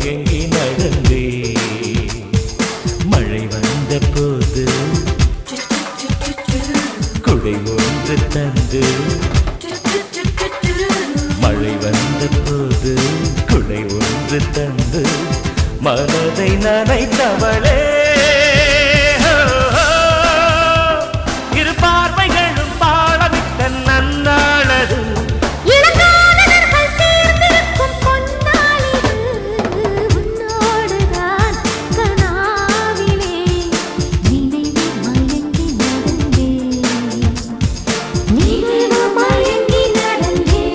மயங்கி நடந்தே மழை வந்த போது குடை ஒன்று தந்து மழை வந்த போது குடை ஒன்று தந்து மனதை நனைத்தவளே ஹோ, ஹோ. இரு பார்வைகளும் பாடவிட்ட நன்னாளது இளங்காதலர்கள் சேர்ந்திருக்கும் பொன்னாளிது உன்னோடுதான் கனாவிலே நினைவு மயங்கி நடந்தேன் நினைவு மயங்கி நடந்தேன்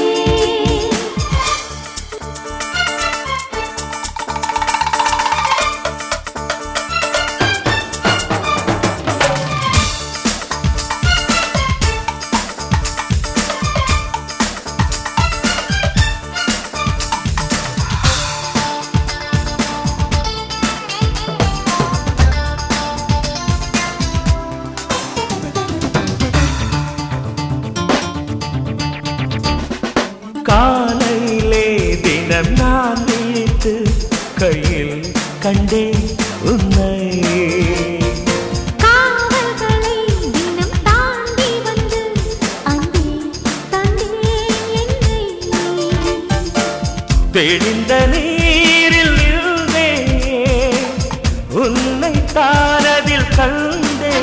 காலையிலே தினம் நான் விழித்து கையில் கண்டேன் உன்னை காவல்களை தினம் தாண்டி வந்து அங்கே தந்தேன் என்னை தெளிந்த நீரில் இருந்தே உன்னை தானதில் கண்டே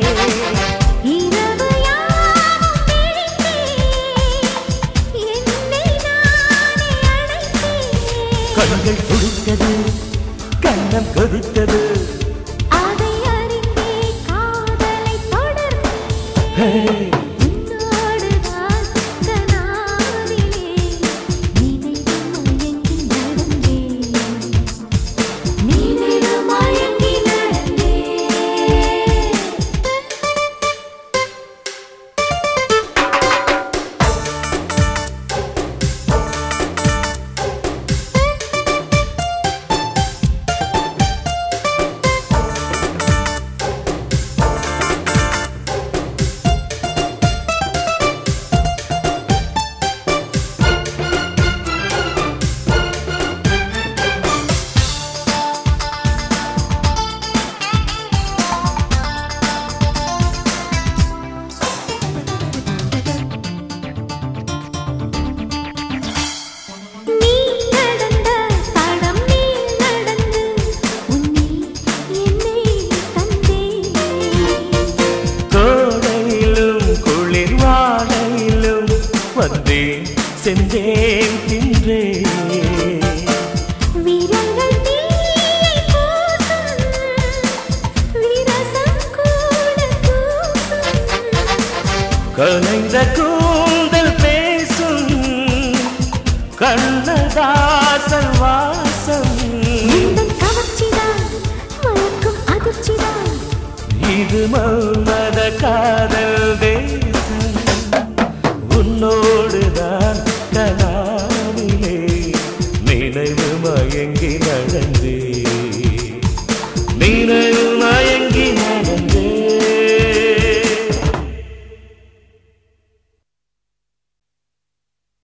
இரவு யாவும் விழித்தேன் என்னை நானே அழைத்தேன் கண்கள் துடித்தது கண்ணம் கொதித்தது அதை அறிந்தே காதலை தொடர்ந்தேன் ஹே, உன்னோடுதான் கனாவிலே நினைவு மயங்கி நடந்தேன் நினைவு மயங்கி நடந்தேன் நீ நடந்த தடம் நீ நடந்து உன்னை என்னை தந்தேன் கோடையிலும் குளிர் வாடையிலும் வந்தேன் சென்றேன் தின்றேன் வீரங்கள் தீயை பூசும் வீரசம் கூட பூசும் கலைந்த கூந்தல் பேசும் கண்ணதாசன் வாசம் உந்தன் கவர்ச்சிதான் மயக்கும் அதிர்ச்சிதான் இது மன்மத காதல் தேசம் உன்னோடுதான் கனாவிலே நினைவு மயங்கி நடந்தே நினைவு